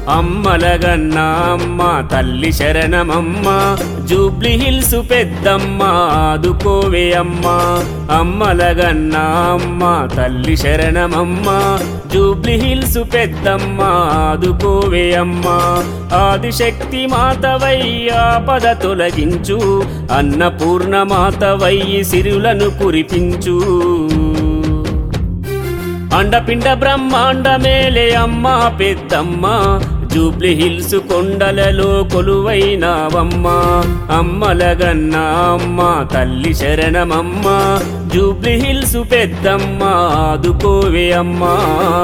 అమ్మలగన్న అమ్మ తల్లి శరణమమ్మ జూబ్లీ హిల్స్ పెద్దమ్మ ఆదుకోవే అమ్మ అమ్మలగన్న అమ్మ తల్లి శరణమమ్మ జూబ్లీ హిల్స్ పెద్దమ్మ ఆదుకోవే అమ్మ ఆదిశక్తి మాతవై ఆపద తొలగించు అన్నపూర్ణ మాతవై సిరులను కురిపించు అండపిండ బ్రహ్మాండ మేలే అమ్మ పెద్దమ్మ జూబ్లీ హిల్స్ కొండలలో కొలువైనావమ్మ అమ్మలగన్న అమ్మ తల్లి శరణమమ్మ జూబ్లీ హిల్స్ పెద్దమ్మ ఆదుకోవే అమ్మా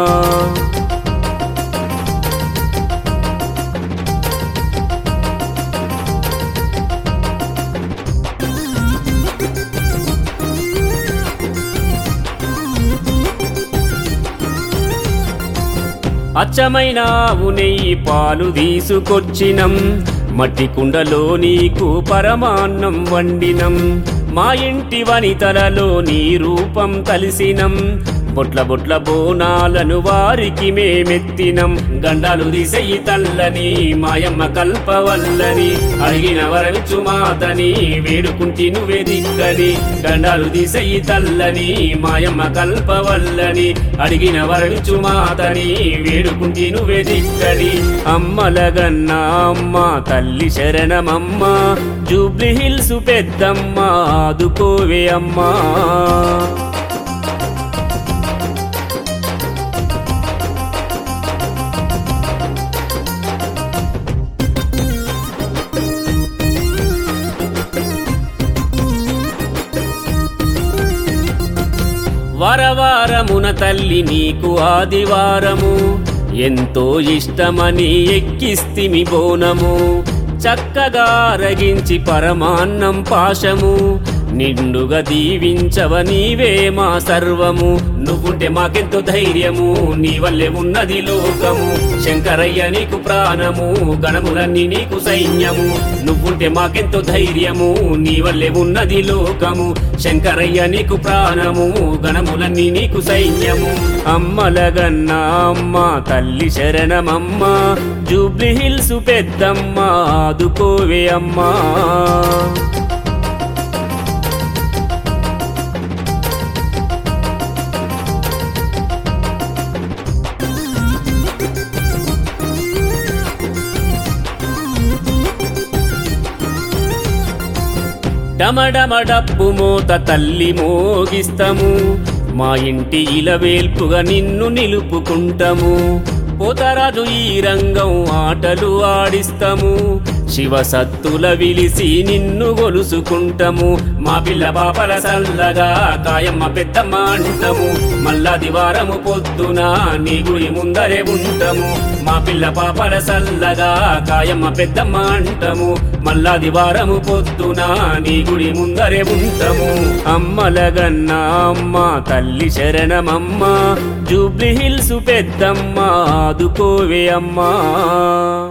అచ్చమైన ఆవు నెయ్యి పాలు తీసుకొచ్చినం మట్టి కుండలో నీకు పరమాన్నం వండినం మా ఇంటి వనితలలో నీ రూపం కలిసినం బొట్ల బొట్ల బోనాలను వారికి మేమెత్తినం గండాలు దిశయి తల్లని మాయమ్మ కల్పవల్లని అడిగిన వరవిచ్చు మాతని వేడుకుంటి నువ్వే దిక్కని గండాలు దిశయి తల్లని మాయమ్మ కల్పవల్లని అడిగిన వరవిచ్చు మాతని వేడుకుంటి నువ్వే దిక్కని అమ్మలగన్న అమ్మ తల్లి శరణమమ్మ జూబ్లీ హిల్స్ పెద్దమ్మ ఆదుకోవే అమ్మా వరవారమున తల్లి నీకు ఆదివారము ఎంతో ఇష్టమని ఎక్కిస్తిమి బోనము చక్కగా రగించి పరమాన్నం పాశము నిండుగా దీవించవ నీవే మా సర్వము నువ్వుంటే మాకెంతో ధైర్యము నీ వల్లే ఉన్నది లోకము శంకరయ్య నీకు ప్రాణము గణములన్నీ నీకు సైన్యము నువ్వుంటే మాకెంతో ధైర్యము నీ వల్లే ఉన్నది లోకము శంకరయ్య నీకు ప్రాణము గణములన్నీ నీకు సైన్యము అమ్మలగన్న అమ్మ తల్లి శరణమమ్మ జూబ్లీ హిల్స్ పెద్దమ్మ ఆదుకోవే అమ్మా డమడమడప్పు మోత తల్లి మోగిస్తము మా ఇంటి ఇలవేల్పుగా నిన్ను నిలుపుకుంటము పోతరాజు ఈ రంగం ఆటలు ఆడిస్తము శివ సత్తుల విలిసి నిన్ను గొలుసుకుంటము మా పిల్ల పాపల సల్లగా కాయమ్మ పెద్దమ్మ అంటము మల్లాది వారము పొద్దున నీ గుడి ముందరే ఉంటాము మా పిల్ల పాపల సల్లగా కాయమ్మ పెద్దమ్మ అంటము మల్లాది వారము పొద్దున నీ గుడి ముందరే ఉంటాము అమ్మలగన్న అమ్మ తల్లి శరణమమ్మ జూబ్లీ హిల్స్ పెద్దమ్మ ఆదుకోవే అమ్మా